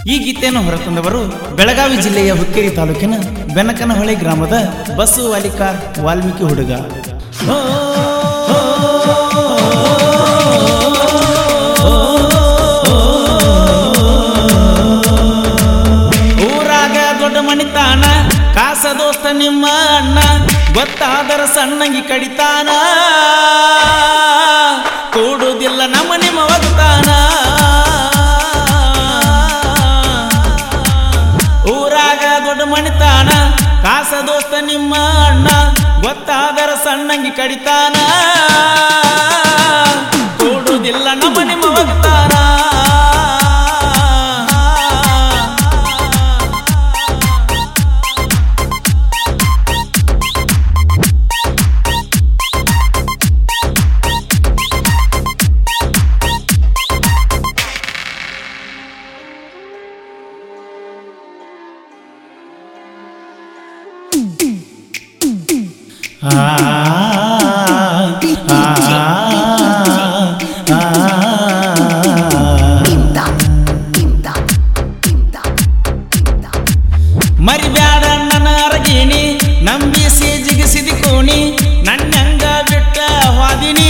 ಈ ಗೀತೆಯನ್ನು ಹೊರತಂದವರು ಬೆಳಗಾವಿ ಜಿಲ್ಲೆಯ ಹುಕ್ಕೇರಿ ತಾಲೂಕಿನ ಬೆನಕನಹೊಳೆ ಗ್ರಾಮದ ಬಸು ವಾಲಿಕಾರ್ ವಾಲ್ಮೀಕಿ ಹುಡುಗ ಊರಾಗ ದೊಡ್ಡ ಮಣಿತಾನ ಕಾಸ ದೋಸ್ತ ನಿಮ್ಮ ಅಣ್ಣ ಗೊತ್ತಾದರ ಸಣ್ಣಂಗಿ ಕಡಿತಾನ ಕೂಡುದಿಲ್ಲ ನಮ್ಮ ನಿಮ್ಮ ಒಗ್ತಾನ ಊರಾಗ ದೊಡ್ಡ ಮಣಿತಾನ ಕಾಸ ದೋಸ್ತ ನಿಮ್ಮ ಅಣ್ಣ ಗೊತ್ತಾದರ ಸಣ್ಣಂಗಿ ಕಡಿತಾನ ಕೂಡುದಿಲ್ಲ ನಮ್ಮ ನಿಮ್ಮ ಒಗ್ತಾನ ಮರಿಬ್ಯಾಡ ನನ್ನ ಅರಗಿಣಿ ನಂಬಿಸಿ ಜಿಗಿಸಿದಿ ಕೋಣಿ ನನ್ನಂಗ ಬಿಟ್ಟ ವಾದಿನಿ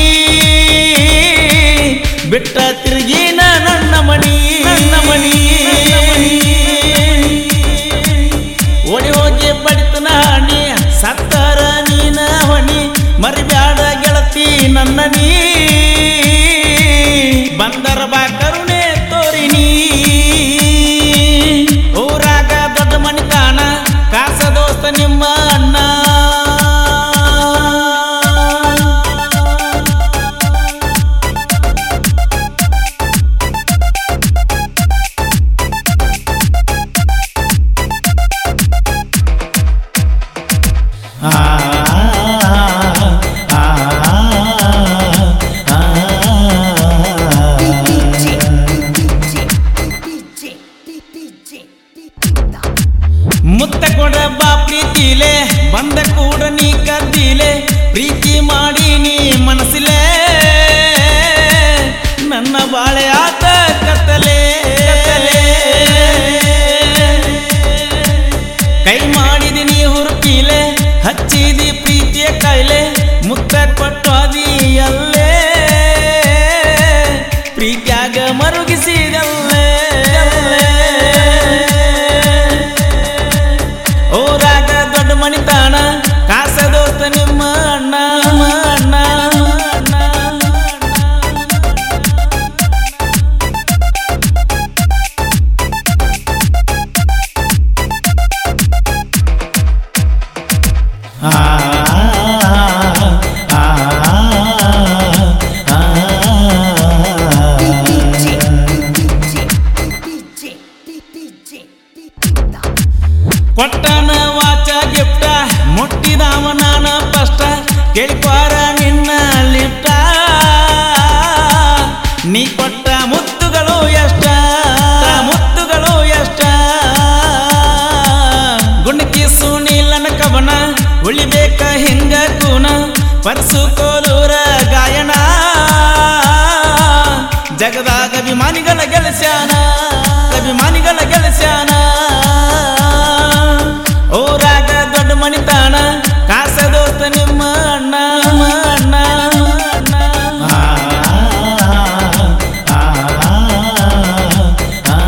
ಬಿಟ್ಟ ತಿರುಗಿನ ನನ್ನ ಮಣಿ ನನ್ನ ಮಣಿ ಓಡಿ ಹೋಗಿ ಬಡಿತು ನಾಣಿ ಸತ್ತರ ನೀನ ಹೊಣಿ ಮರಿಬ್ಯಾಡ ಗೆಳತಿ ನನ್ನ ನೀ ಬಂದರ ಬಾ ಕರುಣೆ ತೋರಿನಿ ಊರಾಗ ದೊಡ್ಡ ಮಣಿತಾನ ಕಾಸ ದೋಸ್ತ ನಿಮ್ಮ ಅಣ್ಣ ಆ, ಆ, ಆ, ಮುತ್ತ ಕೊಡ ಬಾ ಪ್ರೀತಿಲೆ ಬಂದ ಕೂಡ ನೀ ಕದ್ದಿಲೆ ಪ್ರೀತಿ ಮಾಡಿ ನೀ ಮನಸ್ಸಿಲೆ ನನ್ನ ಬಾಳೆ ಆತ ಕತ್ತಲೆ ಕತ್ತಲೆ. ಕೈ ಮಾಡಿದಿ ನೀ ಹುರುಪಿಲೆ ಹಚ್ಚಿದಿ ಪ್ರೀತಿಯ ಕಾಯಿಲೆ ಮುತ್ತ ಕೊಟ್ಟು ಅದಿ ಅಲ್ಲೇ ಪ್ರೀತಿಯಾಗ ಮರುಗಿಸಿದಲ್ಲೇ ಊರಾಗ ದೊಡ್ಡ ಮಣಿತಾಣ ಕಾಸ ದೋಸ್ತ ನಿಮ್ಮ ಅಣ್ಣ ನಿಮ್ಮ ಅಣ್ಣ ಅಣ್ಣ, ಅಣ್ಣ. ಆ, ಆ, ಆ, ಕೊಟ್ಟನ ವಾಚ ಗಿಫ್ಟ ಮುಟ್ಟಿದವ ನಾನ ಫಸ್ಟ್ ಕೇಳಿಪಾರ ನಿನ್ನ ಲಿಫ್ಟ ನೀ ಕೊಟ್ಟ ಮುತ್ತುಗಳು ಎಷ್ಟ ಮುತ್ತುಗಳು ಎಷ್ಟ ಗುಣಕಿ ಸುನಿಲನ ಕವನ ಉಳಿಬೇಕ ಹಿಂಗ ಕೂನ ಪರ್ಸು ಕೋಲೂರ ಗಾಯನ ಜಗದಾಗ ಅಭಿಮಾನಿಗಳ ಗೆಳಸ್ಯಾನ ಅಭಿಮಾನಿಗಳ ಗೆಳಸ್ಯಾನ ಊರಾಗ ದೊಡ್ಡ ಮಣಿತಾಣ ಕಾಸ ದೋಸ್ತ ನಿಮ್ಮ ಅಣ್ಣ ನಿಮ್ಮ ಅಣ್ಣ ಅಣ್ಣ. ಆ, ಆ, ಆ,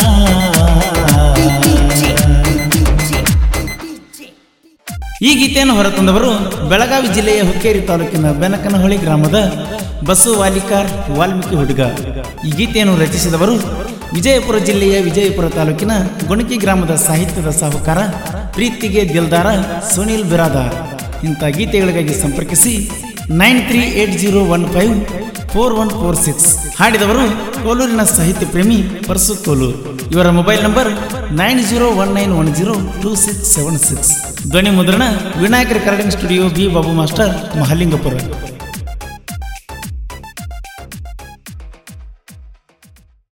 ಈ ಗೀತೆಯನ್ನು ಹೊರತಂದವರು ಬೆಳಗಾವಿ ಜಿಲ್ಲೆಯ ಹುಕ್ಕೇರಿ ತಾಲೂಕಿನ ಬೆನಕನಹೊಳಿ ಗ್ರಾಮದ ಬಸು ವಾಲಿಕಾರ್ ವಾಲ್ಮೀಕಿ ಹುಡುಗ ಈ ಗೀತೆಯನ್ನು ರಚಿಸಿದವರು ವಿಜಯಪುರ ಜಿಲ್ಲೆಯ ವಿಜಯಪುರ ತಾಲೂಕಿನ ಗುಣಕಿ ಗ್ರಾಮದ ಸಾಹಿತ್ಯದ ಸಾಹುಕಾರ ಪ್ರೀತಿಗೆ ದಿಲ್ದಾರ ಸುನೀಲ್ ಬಿರಾದಾರ್ ಇಂಥ ಗೀತೆಗಳಿಗಾಗಿ ಸಂಪರ್ಕಿಸಿ nine three eight zero one five four one four six ಹಾಡಿದವರು ಕೋಲೂರಿನ ಸಾಹಿತ್ಯ ಪ್ರೇಮಿ ಪರ್ಸು ಕೋಲೂರ್ ಇವರ mobile number nine zero one nine one zero two six seven six ಧ್ವನಿ ಮುದ್ರಣ ವಿನಾಯಕರ recording studio B Babu master Mahalingapura